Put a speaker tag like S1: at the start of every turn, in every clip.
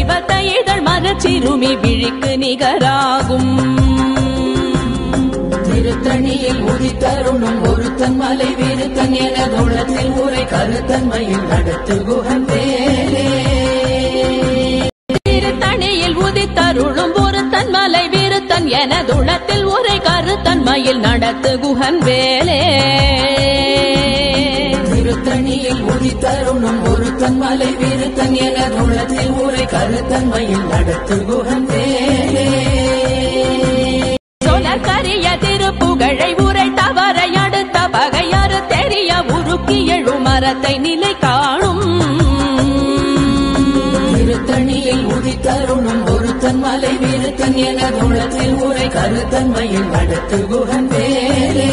S1: செவத்த இதழ் மரச்சிறுமி விழிக்கு நிகராகும்
S2: திருத்தணியில் உதித்தருணும் ஒருத்தன் மலை விருத்தன் என தோளத்தில் உரை கருத்தன்மையில் நடத்து குகன் வேலே
S1: திருத்தணியில் உதித்தருளும் ஒருத்தன் மலை விருத்தன் என துளத்தில் உரை கருத்தன்மையில் நடத்து குகன் வேலே
S2: திருத்தணியில் உதித்தருணும் ஒருத்தன் மலை விருத்தன் என தோளத்தில் உரை கருத்தன்மையில் நடத்து குகன் வேலே
S1: சொலர் கரிய திருப்புகழை உரை தவறை அடுத்த பகையாறு தெரிய உருக்கி எழு மரத்தை நிலை காணும்
S2: திருத்தணியில் உதித்தருணும் ஒருத்தன் மலை விருத்தன் என தோளத்தில் உரை கருத்தன்மையில் நடத்து குகன் வேலே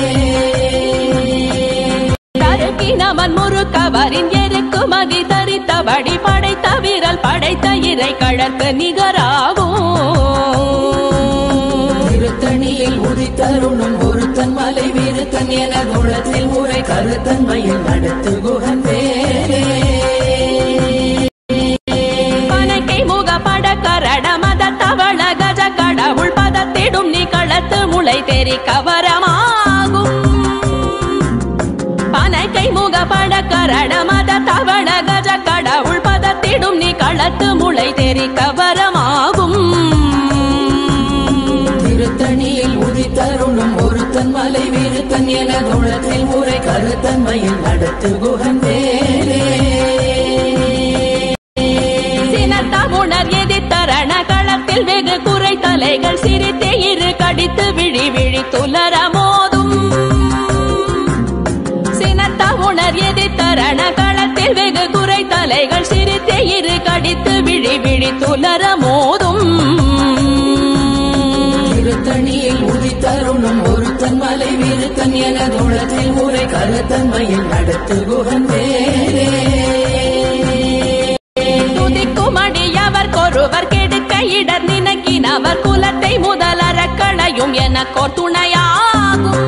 S1: தருக்கினவன் முறுக்கவரின் எருக்கு மதி தரித்தபடி படைத்த வீரல் படைத்த இறை கழற்கு நிகராகும்
S2: திருத்தணியில் உதித்தருணும் ஒருத்தன் மலை விருத்தன் என தோளத்தில் உரை கருத்தன்மையில் நடத்து குகன் வேலே
S1: பனக்கை முக பட கரட மத தவள கஜ கடவுள் பதத்திடும் நீ களத்து முளை தெரி கவரமாகும் பனக்கை முக பட கரட மத தவள கஜ கடவுள் பதத்திடும் நீ களத்து முளை தெரி கவரமாகும்
S2: திருத்தணியில் உதித்தருணும் ஒருத்தன் மலை விருத்தன் என தோளத்தில் உரை கருத்தன்மையில் நடத்து குகன் வேலே
S1: சினத்தமுணர் எதிர்த்தரண களத்தில் வெகு குறை தலைகள் சிரித்தே இரு கடித்து விழி விழி துலர மோதும் சினத்தமுணர் எதிர்த்தரண களத்தில் வெகு குறை தலைகள் சிரித்தே இரு கடித்து விழி விழி துலர மோதும்
S2: திருத்தணியில் உதித்தருணும் ஒருத்தன் மலை விருத்தன் என தோளத்தில் உரை கருத்தன்மையில் நடத்து குகன் வேலே
S1: துதிக்கும் அடியவர் கொருவர் கெடுக்க இடர் நினைக்கினவர் குலத்தை முதலற களையும் எனக்கோர் துணையாகும்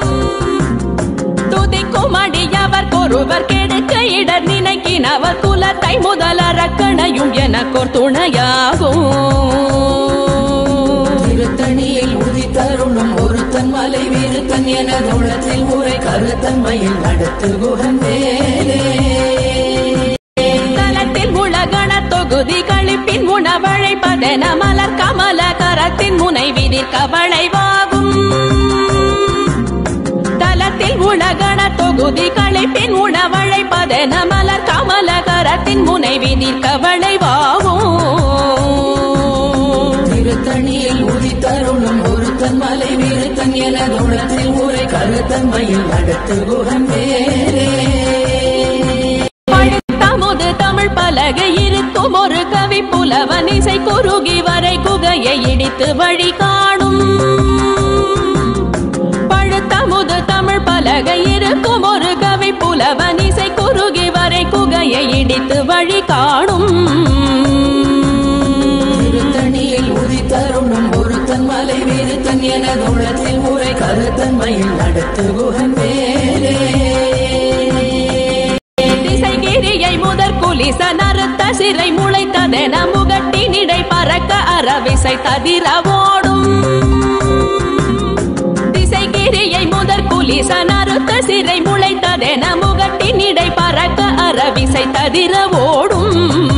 S1: துதிக்கும் அடியவர் கொருவர் கெடுக்க இடர் நினைக்கினவர் குலத்தை முதலற களையும் எனக்கோர் துணையாகும்
S2: திருத்தணியில் உதித்தருணும் ஒருத்தன் மலை விருத்தன் என தோளத்தில் உரை கருத்தன்மையில் நடத்து குகன் வேலே
S1: தலத்தில் உலகண தொகுதி கழிப்பின் உணவழைப்பதென மலர் கமல கரத்தின் முனை விதிர் கவளைவாகும் தலத்தில் உலகண தொகுதி கழிப்பின் உணவழைப்பதென மலர் கமல கரத்தின் முனை விதிர் கவளைவாகும்
S2: திருத்தணியில் உதித்தருணும் ஒருத்தன் மலை விருத்தன் என தோளத்தில் உரை கருத்தன்மையில் நடத்து குகன் வேலே
S1: பழுத்தமுது தமிழ் பலகை இருக்கும் ஒரு கவி புலவன் இசை குறுகி வரை குகையை இடித்து வழி காணும் பழுத்தமுது தமிழ் பலகை இருக்கும் ஒரு கவி புலவன் இசை குறுகி வரை குகையை இடித்து வழி காணும்
S2: திருத்தணியில் உதித்தருணும் ஒருத்தன் மலை விருத்தன் என தோளத்தில் உரை கருத்தன்மையில் நடத்து குகன் வேலே
S1: திசைகிரியை முதற் குலிச நறுத்த சிறை முளைத்ததென முகட்டினிடை பறக்க அறவிசை ததிர ஓடும் திசைகிரியை முதற் குலிச நறுத்த சிறை முளைத்ததென முகட்டினிடை பறக்க அறவிசை ததிர ஓடும்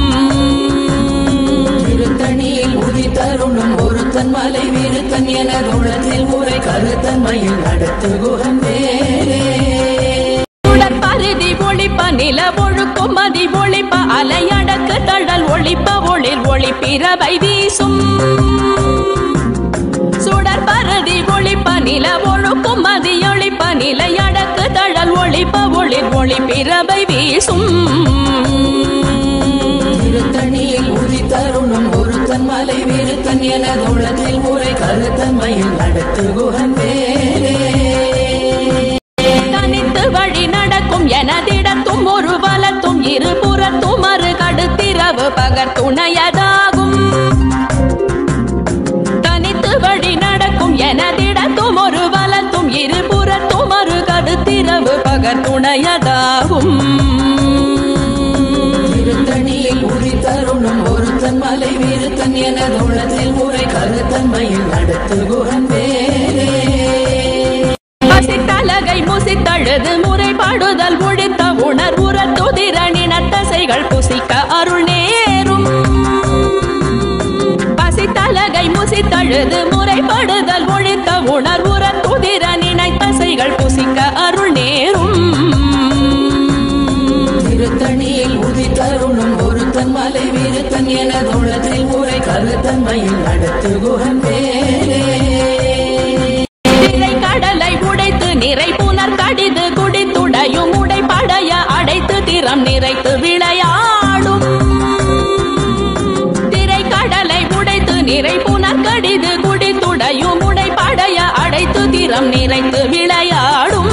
S2: திருத்தணியில் உதித்தருணும் ஒருத்தன் மலை விருத்தன் என தோளத்தில் உரை கருத்தன்மையில் நடத்து குகன் வேலே
S1: பருதி ஒளிப்ப நில ஒழுக்கும் மதி ஒளிப்ப அலையடக்கு தழல் ஒளிப்ப ஒளிர் ஒளி பிறவை வீசும் சுடர் பருதி ஒளிப்ப நில ஒழுக்கும் மதி ஒளிப்ப நிலையடக்கு தழல் ஒளிப்ப ஒளிர் ஒளி பிறவை வீசும்
S2: திருத்தணியில் உதித்தருணும் ஒருத்தன் மலை விருத்தன் என தோளத்தில் உரை கருத்தன்மையில் நடத்து குகன் வேலே
S1: தனித்து வழி நடக்கும் எனதிடத்தும் ஒரு வலத்தும் இருபுறத்தும் மறு கடுத்திரவு பகர் துணையதாகும் தனித்து வழி நடக்கும் எனதிடத்தும் ஒரு வலத்தும் இருபுறத்தும் மறு கடுத்திரவு பகர் துணையதாகும்
S2: திருத்தணியில் உதித்தருணும் ஒருத்தன் ஒருத்தன் மலை வீருத்தன் எனது உள்ளத்தில் முறை கருத்தன்மையில் நடத்து குகன் வேலே
S1: பசித்தலகை முசித்தழுது முறைப்பாடுதல் முடித்த உணர்வுற துதிர நினத்தசைகள் புசிக்க அருள் நேரும் பசித்தலகை முசித்தழுது முறைப்படுதல் ஒழித்த உணர்வுற துதிர நினைத்தசைகள் புசிக்க அருள் நேரும்
S2: திருத்தணியில் உதித்தருணும் ஒருத்தன் மலை வீருத்தன் எனது உள்ளத்தில் முறை கருத்தன்மையில் நடத்து குகன் வேலே
S1: திரை கடலை உடைத்து நிறை புனர் கடிது குடித்துடையும் உடைப்படைய அடைத்து திறம் நிறைத்து விளையாடும் திரை கடலை உடைத்து நிறை புனர் கடிது குடித்துடையும் உடைப்படைய அடைத்து திறம் நிறைத்து விளையாடும்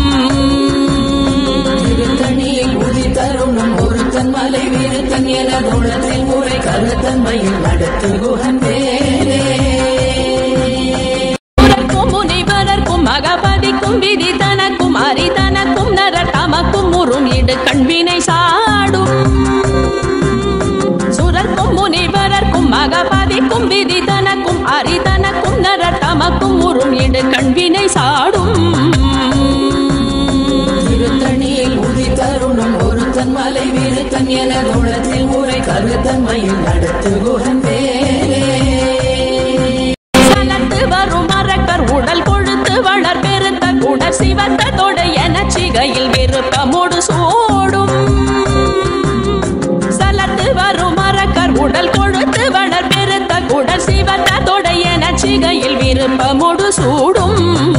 S2: திருத்தணியில் உதித்தருணும் ஒருத்தன் மலை வீருத்தன் எனது உள்ளத்தில் முறை கருத்தன்மையில் நடத்து குகன் வேலே
S1: உனக்கும் முனிவரர்க்கும் மகபதிக்கும் விதி தனக்கும் அரி தனக்கும் நரர் தமக்கும் முறும் இடு கண்வினை சாடும் சுரர்க்கும் முனிவரர்க்கும் மகபதிக்கும் விதி தனக்கும் அரி தனக்கும் நரர் தமக்கும் முறும் இடு கண்வினை சாடும்
S2: திருத்தணியில் உதித்தருணும் ஒருத்தன் மலை வீருத்தன் எனது உள்ளத்தில் முறை கருத்தன்மையில் நடத்து குகன் வேலே
S1: சலத்து வரும் மரக்கர் உடல் கொழுத்து வளர் பெருத்த குடர் சிவத்த தொடு என சிகையில் விருப்பமோடு சோடும் சலத்து வரும் மரக்கர் உடல் கொழுத்து வளர் பெருத்த குடர் சிவத்த தொடு என சிகையில் விருப்பமோடு சூடும்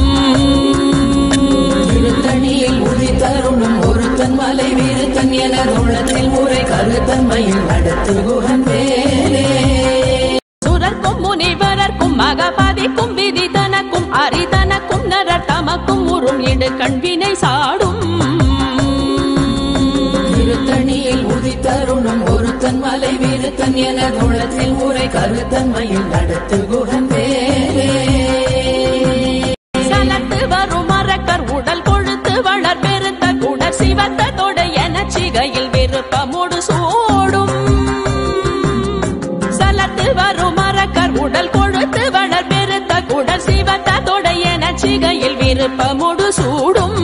S2: திருத்தணியில் உதித்தருணும் ஒருத்தன் மலை வீருத்தன் எனது உள்ளத்தில் முறை கருத்தன்மையில் நடத்து குகன் வேலே
S1: சுரர்க்கும் முனிவரர்க்கும் மகபதிக்கும் விதி தனக்கும் அரி தனக்கும் நரர் தமக்கும் உறும் இடு கண்வினை சாடும்
S2: திருத்தணியில் உதித்தருணும் ஒருத்தன் மலை வீருத்தன் எனது உள்ளத்தில் முறை கருத்தன்மையில் நடத்து குகன் வேலே
S1: சலத்து வரும் மரக்கர் உடல் கொழுத்து வளர் பெருத்த குடர் சிவத்த தொடு என சிகையில் விருப்பமோடு சூடும் சலத்து வரும் மரக்கர் உடல் கொழுத்து வளர் பெருத்த குடர் சிவத்த தொடு என சிகையில் விருப்பமோடு சூடும்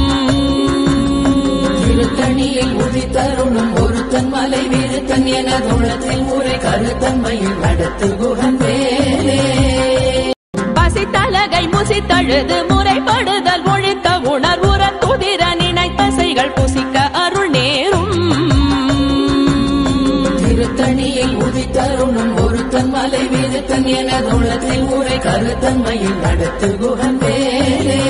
S2: திருத்தணியில் உதித்தருணும் ஒருத்தன் மலை வீருத்தன் எனது உள்ளத்தில் முறை கருத்தன்மையில் நடத்து குகன் வேலே
S1: பசித்தலகை முசித்தழுது முறைப்படுதல் ஒழித்த உணர்வுற துதிர நினைத்தசைகள் புசிக்க அருள் நேரும்
S2: திருத்தணியில் உதித்தருணும் ஒருத்தன் மலை வீருத்தன் எனது உள்ளத்தில் முறை கருத்தன்மையில் நடத்து குகன் வேலே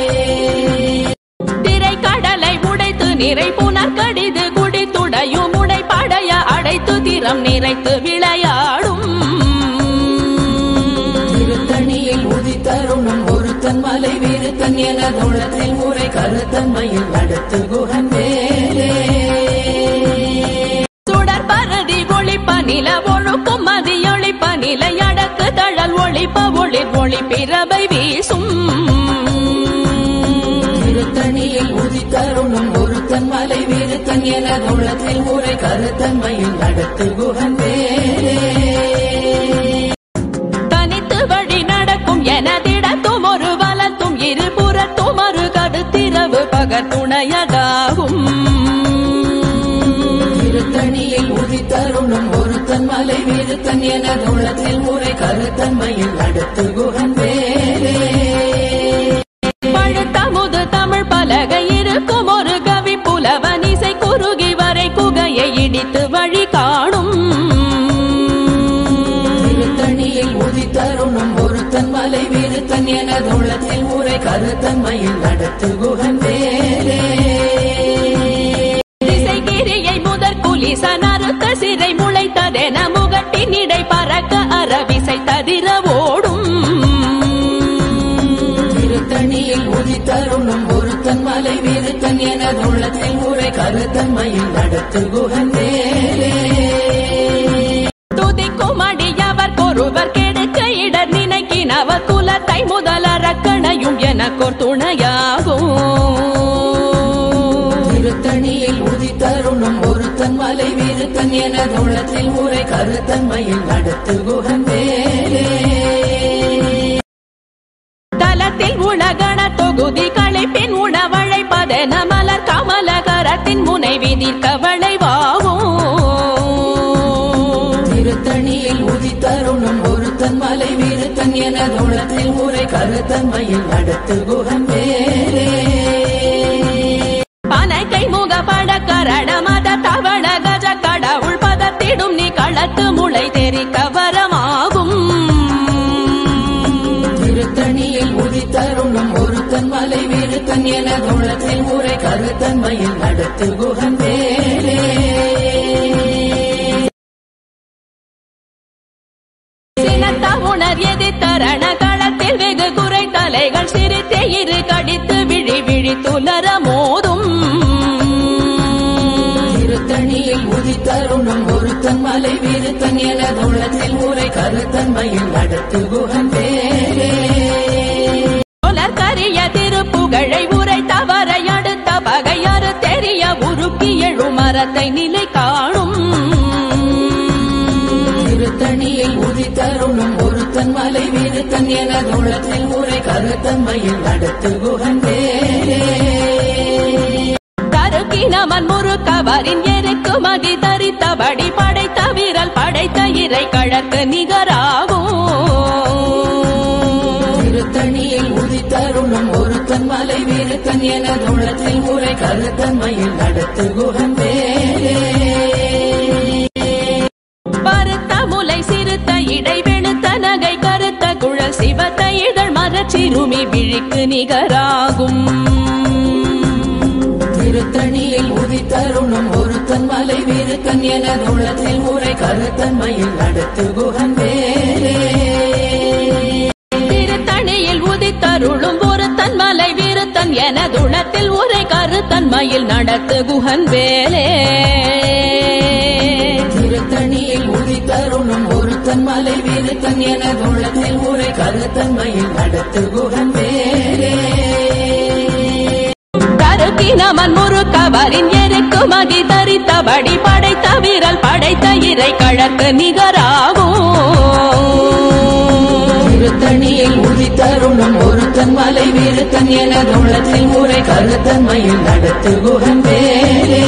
S1: திரை கடலை உடைத்து நிறை புனர் கடிது குடித்துடையும் உடைப்படைய அடைத்து திறம் நிறைத்து விளையாடும்
S2: திருத்தணியில் உதித்தருணும் ஒருத்தன் மலை வீருத்தன் எனது உள்ளத்தில் முறை கருத்தன்மையில் நடத்து குகன் வேலே
S1: சுடர் பரதி ஒளிப்ப நில ஒழுக்கும் மதியொளிப்ப நிலை அடக்கு தழல் ஒளிப்ப ஒளிர் ஒளி பிறவை வீசும்
S2: திருத்தணியில் உதித்தருணும் ஒருத்தன் மலை வீருத்தன் எனது உள்ளத்தில் முறை கருத்தன்மையில் நடத்து குகன் வேலே
S1: தனித்து வழி நடக்கும் எனதிடத்தும் ஒரு வலத்தும் இருபுறத்தும் ஒரு கருத்திரவு பகத்துணையதாகும்
S2: திருத்தணியில் உதித்தருணும் ஒருத்தன் மலை வீருத்தன் எனது உள்ளத்தில் முறை கருத்தன்மையில் நடத்து குகன் வேலே
S1: பழுத்தமுது தமிழ் பலகை இருக்கும் ஒரு கவி புலவன் இசை குறுகி வரை குகையை இடித்து வழி காணும்
S2: திருத்தணியில் உதித்தருணும் ஒருத்தன் மலை வீருத்தன் எனது உள்ளத்தில் முறை கருத்தன்மையில் நடத்து குகன் வேலே
S1: திசைகிரியை முதற் குலிசன் அறுத்த சிறை முளைத்ததென முகட்டின் இடை பறக்க அறவிசை ததிர ஓடும்
S2: திருத்தணியில் உதித்தருணும் ஒருத்தன் மலை வீருத்தன் எனது உள்ளத்தில் முறை கருத்தன்மையில் நடத்து குகன் வேலே
S1: துதிக்கும் அடியவர் கொருவர் கெடுக்க இடர் நினைக்கினவர் குலத்தை முதலறக்கணையும் எனக்கோர் துணையாகும்
S2: திருத்தணியில் உதித்தருணும் ஒருத்தன் ஒருத்தன் மலை வீருத்தன் என தோளத்தில் ஊரை கருத்தன்மையில் நடத்து குகன் வேலே
S1: தலத்தில் உலகண தொகுதி களைப்பின் உணவழைப்பதென மலர் கமலகரத்தின் முனை விதிர்க்க வளைவாகும்
S2: திருத்தணியில் உதித்தருணும் ஒருத்தன் மலை வீருத்தன் என தோளத்தில் ஊரை கருத்தன்மையில் நடத்து குகன் வேலே
S1: பனைக்கை முகப்பட கரட மத தவள கஜ கடவுள் பதத்திடும் நீ களத்து முளை தெரிக்க வரமாகும்
S2: திருத்தணியில் உதித்தருணும் ஒருத்தன் மலை வீருத்தன் என தோளத்தில் ஊரை கருத்தன்மையில் நடத்து குகன் வேலே
S1: சினத்த உணர் எதிர்த்தரண களத்தில் வெகு குறை தலைகள் சிரித்தே இரு கடித்து விழி விழி துலர மோதும்
S2: திருத்தணியில் உதித்தருணும் ஒருத்தன் மலை வீருத்தன் என தோளத்தில் ஊரை கருத்தன்மையில் நடத்து குகன் வேலே
S1: புலர் கரிய திருப்புகழை உரை தவறை அடுத்த பகையாறு தெரிய உருக்கி எழும் மரத்தை நிலை காணும்
S2: திருத்தணியில் உதித்தருணும் ஒருத்தன் மலை வீருத்தன் என தோளத்தில் ஊரை கருத்தன்மையில் நடத்து குகன் வேலே
S1: தருக்கினமன் முறுக்கவரின் எருக்கு மதி தரித்தபடி படைத்த வீரல் படைத்த இறை கழற்கு நிகராகும்
S2: திருத்தணியில் உதித்தருணும் ஒருத்தன் மலை வீருத்தன் என தோளத்தில் ஊரை கருத்தன்மையில் நடத்து குகன் வேலே
S1: பருத்த முலை சிறுத்த இடை வெளுத்த நகை கருத்த குழல் சிவத்த இதழ் மரச்சிறுமி விழிக்கு நிகராகும்
S2: திருத்தணியில் உதித்தருணும் ஒருத்தன் மலை வீருத்தன் என தோளத்தில் ஊரை கருத்தன்மையில் நடத்து குகன் வேலே
S1: திருத்தணியில் உதித்தருளும் ஒரு தன்மலை வீருத்தன் என துளத்தில் உரை கருத்தன்மையில் நடத்து குகன் வேலே
S2: திருத்தணியில் உதித்தருணும் ஒருத்தன் மலை வீருத்தன் என தோளத்தில் ஊரை கருத்தன்மையில் நடத்து குகன் வேலே
S1: கருக்கினமன் முறுக்கவரின் எருக்கு மதி தரித்தபடி படைத்த வீரல் படைத்த இறை கழற்கு நிகராகும்
S2: திருத்தணியில் உதித்தருணும் ஒருத்தன் மலை வீருத்தன் என தோளத்தில் ஊரை கருத்தன்மையில் நடத்து குகன் வேலே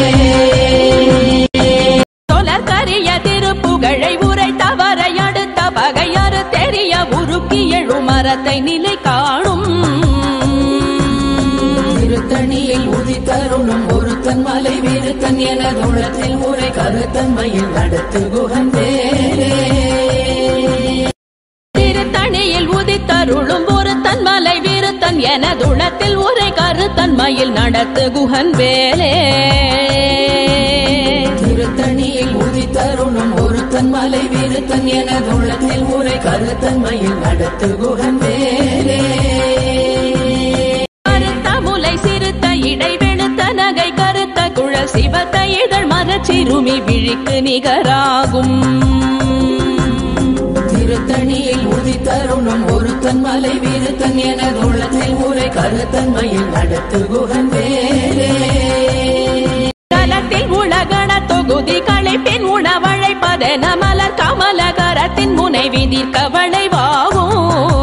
S1: சொலர் கரிய திருப்புகழை உரை தவறை அடுத்த பகையாறு தெரிய உருக்கி எழும் மரத்தை நிலை காணும்
S2: திருத்தணியில் உதித்தருணும் ஒருத்தன் மலை வீருத்தன் என தோளத்தில் ஊரை கருத்தன்மையில் நடத்து குகன் வேலே
S1: திருத்தணியில் உதித்தருளும் ஒரு தன்மலை வீருத்தன் என துளத்தில் உரை கருத்தன்மையில் நடத்து குகன் வேலே
S2: திருத்தணியில் உதித்தருணும் ஒருத்தன் மலை வீருத்தன் என தோளத்தில் ஊரை கருத்தன்மையில் நடத்து குகன் வேலே
S1: கருத்த முலை சிறுத்த இடை வெளுத்த நகை கருத்த குழல் சிவத்த இதழ் மரச்சிறுமி விழிக்கு நிகராகும்
S2: திருத்தணியில் உதித்தருணும் ஒருத்தன் மலை வீருத்தன் என தோளத்தில் ஊரை கருத்தன்மையில் நடத்து குகன் வேலே
S1: தலத்தில் உலகண தொகுதி களைப்பின் உணவழைப்பதென மலர் கமலகரத்தின் முனை விதிர்க்க வளைவாகும்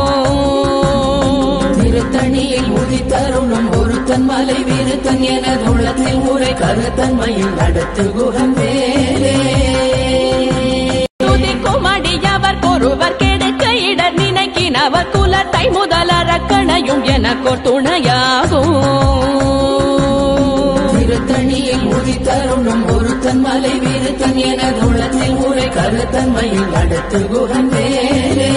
S2: திருத்தணியில் உதித்தருணும் ஒருத்தன் மலை வீருத்தன் என தோளத்தில் ஊரை கருத்தன்மையில் நடத்து குகன் வேலே
S1: துதிக்கும் அடியவர் ஒருவர் கெடுக்க இடர் நினைக்கினவர் குலத்தை முதலரக்கணையும் எனக்கோர் துணையாகும்
S2: திருத்தணியில் உதித்தருணும் ஒருத்தன் மலை வீருத்தன் என தோளத்தில் ஊரை கருத்தன்மையில் நடத்து குகன் வேலே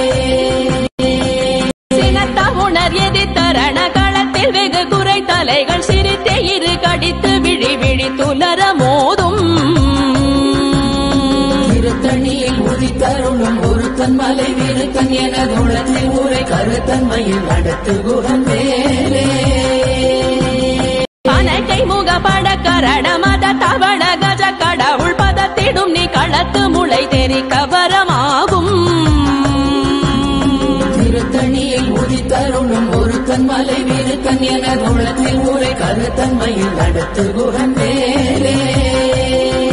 S1: சினத்த உணர் எதிர்த்தரண களத்தில் வெகு குறை தலைகள் சிரித்தே இரு கடித்து விழி விழி துலர மோதும்
S2: திருத்தணியில் உதித்தருணும் ஒருத்தன் மலை வீருத்தன் என தோளத்தில் ஊரை கருத்தன்மையில் நடத்து குகன் வேலே
S1: பனக்கை முகப்பட கரட மத தவள கஜ கடவுள் பதத்திடும் நீ களத்து முளை தெரிக்க வரமாகும்
S2: திருத்தணியில் உதித்தருணும் ஒருத்தன் மலை வீருத்தன் என தோளத்தில் ஊரை கருத்தன்மையில் நடத்து குகன் வேலே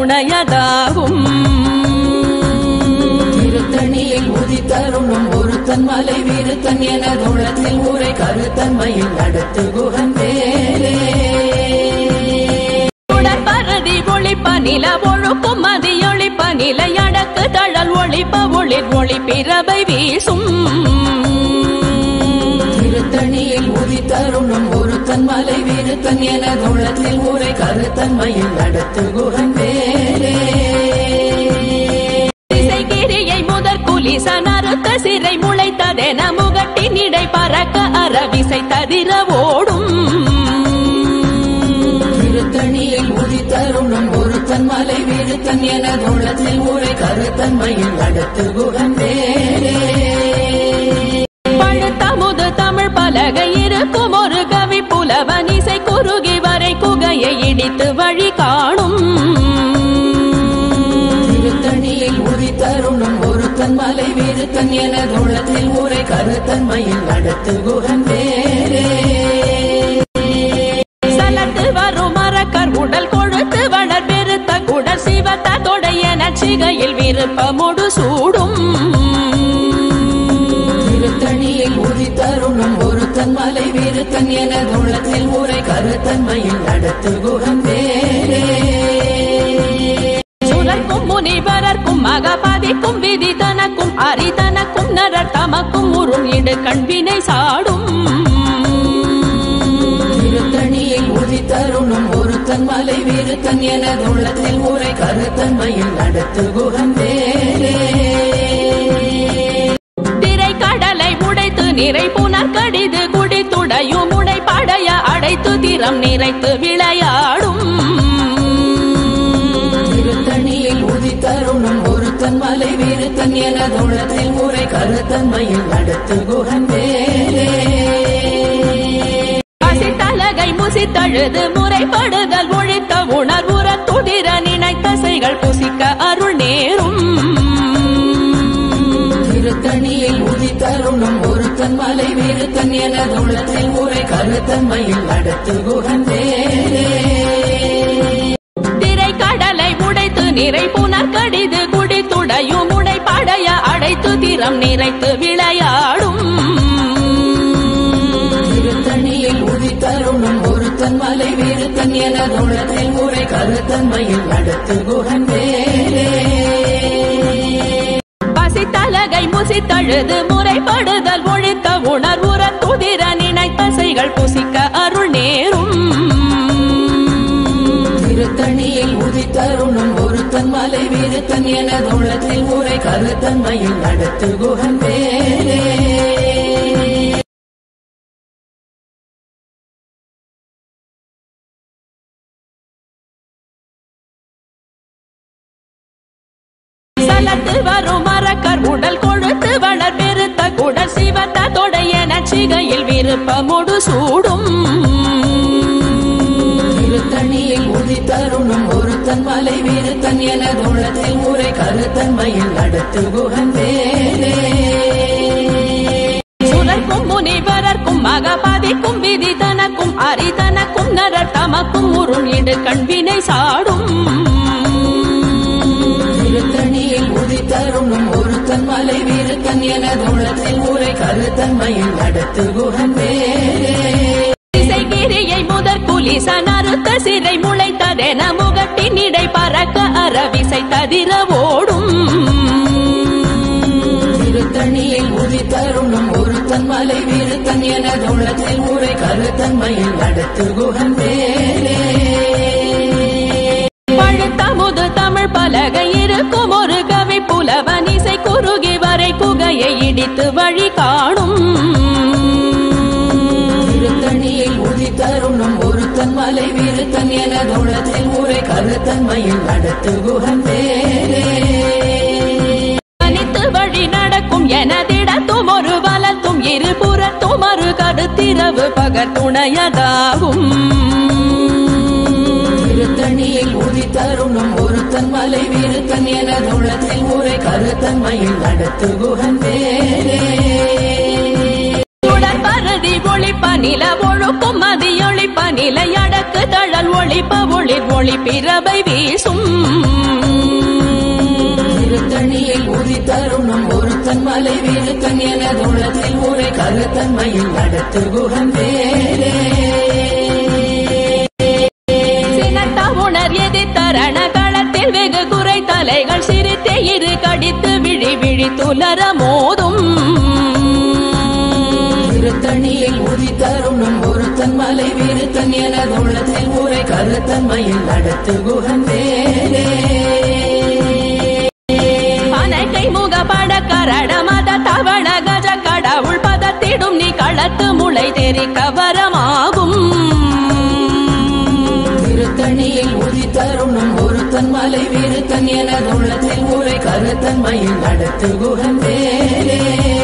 S1: துணையதாகும்
S2: திருத்தணியில் உதித்தருளும் ஒருத்தன் மலை வீருத்தன் எனதுள்ளத்தில் ஊரை கருத்தன்மையில் நடத்து குகன் வேலே
S1: உடற்பரதி ஒளிப்ப நில ஒழுக்கும் மதியொளிப்ப நிலை அடக்கு தழல் ஒளிப்ப ஒளிர் ஒளி பிறவை வீசும்
S2: திருத்தணியில் உதித்தருளும் ஒருத்தன் மலை வீருத்தன் எனதுள்ளத்தில் ஊரை கருத்தன்மையில் நடத்து குகன் வேலே
S1: திசைகிரியை முதற் குலிசன் அறுத்த சிறை முளைத்ததென முகட்டின் இடை பறக்க அறவிசை ததிர ஓடும்
S2: திருத்தணியில் உதித்தருளும் ஒருத்தன் மலை வீருத்தன் எனதுள்ளத்தில் ஊரை கருத்தன்மையில் நடத்து குகன் வேலே
S1: பழுத்தமுது தமிழ் பலகை இருக்கும் ஒரு கவி புலவன் இசை குறுகி வரை குகையை இடித்து வழி காணும்
S2: திருத்தணியில் உதித்தருளும் ஒருத்தன் மலை வீருத்தன் எனதுள்ளத்தில் ஊரை கருத்தன்மையில் நடத்து குகன் வேலே
S1: சலத்து வரும் மரக்கர் உடல் கொழுத்து வளர் பெருத்த குடல் சிவத்த தொடைய நச்சிகையில் விருப்பமுடு சூடும்
S2: திருத்தணியில் உதித்தருளும் ஒருத்தன் மலை வீருத்தன் எனதுள்ளத்தில் ஊரை கருத்தன்மையில் நடத்து குகன் வேலே
S1: சுரர்க்கும் முனிவரர்க்கும் மகபதிக்கும் விதி தனக்கும் அரிதனக்கும் நரர் தமக்கும் உறும் இடு கண்வினை சாடும்
S2: திருத்தணியில் உதித்தருளும் ஒருத்தன் மலை வீருத்தன் எனதுள்ளத்தில் ஊரை கருத்தன்மையில் நடத்து குகன் வேலே
S1: திரை கடலை உடைத்து நிறை புனர் கடிது குடித்துடையும் உடை படைய அடைத்து திறம் நிறைத்து விளையாடும்
S2: திருத்தணியில் உதித்தருளும் ஒருத்தன் மலை வீருத்தன் எனதுள்ளத்தில் ஊரை கருத்தன்மையில் நடத்து குகன் வேலே
S1: பசித்தலகை முசித்தழுது முறைப்படுதல் ஒழித்த உணர்வுற துதிர நினைத்தசைகள் புசிக்க அருள் நேரும்
S2: திருத்தணியில் உதித்தருளும் ஒருத்தன் மலை வீருத்தன் எனதுள்ளத்தில் ஊரை கருத்தன்மையில் நடத்து குகன் வேலே
S1: திரை கடலை உடைத்து நிறை புனர் கடிது குடித்துடையும் உடை படைய அடைத்து திறம் நிறைத்து விளையாடும்
S2: திருத்தணியில் உதித்தருளும் ஒருத்தன் மலை வீருத்தன் எனதுள்ளத்தில் ஊரை கருத்தன்மையில் நடத்து குகன் வேலே
S1: பசித்தலகை முசித்தழுது முறைப்படுதல் ஒழித்த உணர்வுற துதிர நினைத்தசைகள் புசிக்க அருள் நேரும்
S2: திருத்தணியில் உதித்தருளும் ஒருத்தன் மலை வீருத்தன் எனதுள்ளத்தில் ஊரை கருத்தன்மையில் நடத்து குகன் வேலே
S1: சலத்து வரும் மரக்கர் உடல் கொழுத்து வளர் பெருத்த குடல் சிவத்த தொடைய நச்சிகையில் விருப்பமுடு சூடும்
S2: திருத்தணியில் உதித்தருளும் ஒருத்தன் மலை வீருத்தன் எனதுள்ளத்தில் ஊரை கருத்தன்மையில் நடத்து குகன் வேலே
S1: சுரர்க்கும் முனிவரர்க்கும் மகபதிக்கும் விதி தனக்கும் அரிதனக்கும் நரர் தமக்கும் உருள் இடு கண்வினை சாடும்
S2: திருத்தணியில் உதித்தருளும் ஒருத்தன் மலை வீருத்தன் எனதுள்ளத்தில் ஊரை கருத்தன்மையில் நடத்து குகன் வேலே
S1: திசைகிரியை முதற் குலிசன் அறுத்த சிறை முளைத்ததென முகட்டின் இடை பறக்க அறவிசை ததிர ஓடும்
S2: திருத்தணியில் உதித்தருளும் ஒருத்தன் மலை வீருத்தன் எனதுள்ளத்தில் ஊரை கருத்தன்மையில் நடத்து குகன் வேலே
S1: பழுத்தமுது தமிழ் பலகை இருக்கும் ஒரு கவி புலவன் இசை குறுகி வரை குகையை இடித்து வழி காணும்
S2: திருத்தணியில் உதித்தருளும் ஒருத்தன் மலை வீருத்தன் எனதுள்ளத்தில் ஊரை கருத்தன்மையில் நடத்து குகன் வேலே
S1: தனித்து வழி நடக்கும் எனதிடத்தும் ஒரு வலத்தும் இருபுறத்தும் ஒரு கருத்திரவு பகர் துணையதாகும்
S2: திருத்தணியில் உதித்தருளும் ஒருத்தன் மலை வீருத்தன் எனதுள்ளத்தில் ஊரை கருத்தன்மையில் நடத்து குகன் வேலே
S1: உடற்பருதி ஒளிப்ப நில ஒழுக்கும் மதியொளிப்ப நிலை அடக்கு தழல் ஒளிப்ப ஒளிர் ஒளி பிறவை வீசும்
S2: தருணம் ஒருத்தன் மலை வீருத்தன் எனது உள்ளத்தில் ஊரை கருத்தன்மையில் நடத்து குகன் வேலே
S1: சினத்த உணர் எதிர்த்தரண களத்தில் வெகு குறை தலைகள் சிரித்தே இரு கடித்து விழி விழி துலர மோதும்
S2: திருத்தணியில் உதி தருணம் ஒருத்தன் மலை வீருத்தன் எனது உள்ளத்தில் ஊரை கருத்தன்மையில் நடத்து குகன் வேலே
S1: பனகை முகப்பட கரட மத தவள கஜ கடவுள் பதத்திடும் நீ களத்து முளை தெரி கவரமாகும்
S2: திருத்தணியில் உதி தருணம் ஒருத்தன் மலை வீருத்தன் எனது உள்ளத்தில் ஊரை கருத்தன்மையில் நடத்து குகன் வேலே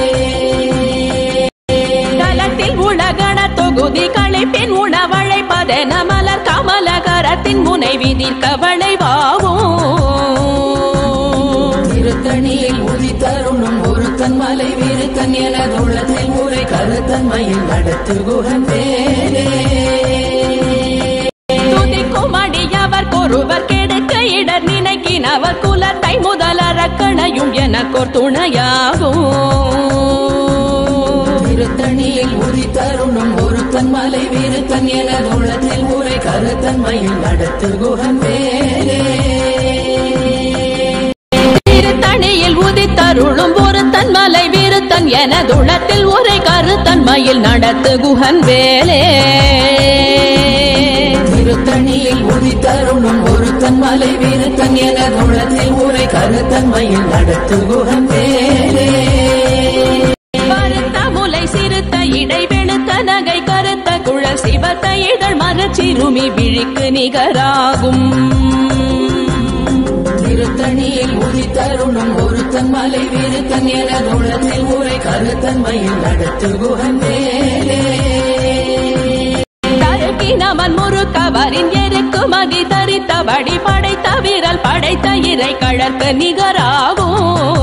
S1: களத்தில் உலகண தொகுதி களைப்பின் உணவழைப்பதென மலர் கமலகரத்தின் முனை விதிர் கவளைவாகும்
S2: திருத்தணியில் உதி தருணம் ஒருத்தன் மலை வீருத்தன் எனது உள்ளத்தில் ஊரை கருத்தன்மையில் நடத்து குகன் வேலே
S1: துதிக்கும் அடியவர் கொருவர் கெடுக்க இடர் நினைக்கினவர் குலத்தை முதலறக்கணையும் எனக்கோர் துணையாகும்
S2: திருத்தணியில் உதி தருணம் ஒருத்தன் மலை வீருத்தன் எனது உள்ளத்தில் ஊரை கருத்தன்மையில் நடத்து குகன் வேலே
S1: திருத்தணியில் உதித்தருளும் ஒருத்தன் மலை விருத்தன் எனதுளத்தில் உரை கருத்தன்மையில் நடத்து குகன் வேலே
S2: திருத்தணியில் உதி தருணம் ஒருத்தன் மலை வீருத்தன் எனது உள்ளத்தில் ஊரை கருத்தன்மையில் நடத்து குகன் வேலே
S1: கருத்த முலை சிறுத்த இடை வெளுத்த நகை கருத்த குழல் சிவத்த இதழ் மரச்சிறுமி விழிக்கு நிகராகும்
S2: திருத்தணியில் உதி தருணம் ஒருத்தன் மலை வீருத்தன் எனது உள்ளத்தில் ஊரை கருத்தன்மையில் நடத்து குகன் வேலே
S1: தருக்கினவன் முறுக்கவரின் எருக்கு மகி தரித்தபடி படைத்த வீரல் படைத்த இறை கழற்கு நிகராகும்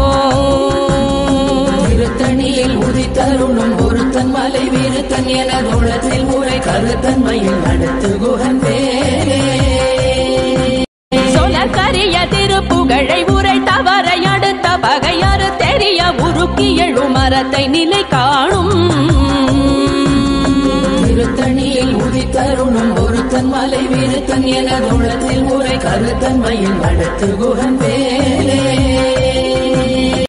S2: திருத்தணியில் உதி தருணம் ஒருத்தன் மலை வீருத்தன் எனது உள்ளத்தில் ஊரை கருத்தன்மையில் நடத்து குகன் வேலே
S1: சொலக்கரிய திருப்புகழை உரை தவறை அடுத்த பகையறு தெரிய உருக்கி எழும் மரத்தை நிலை காணும்
S2: திருத்தணியில் உதி தருணம் ஒருத்தன் மலை வீருத்தன் எனது உள்ளத்தில் ஊரை கருத்தன்மையில் நடத்து குகன் வேலே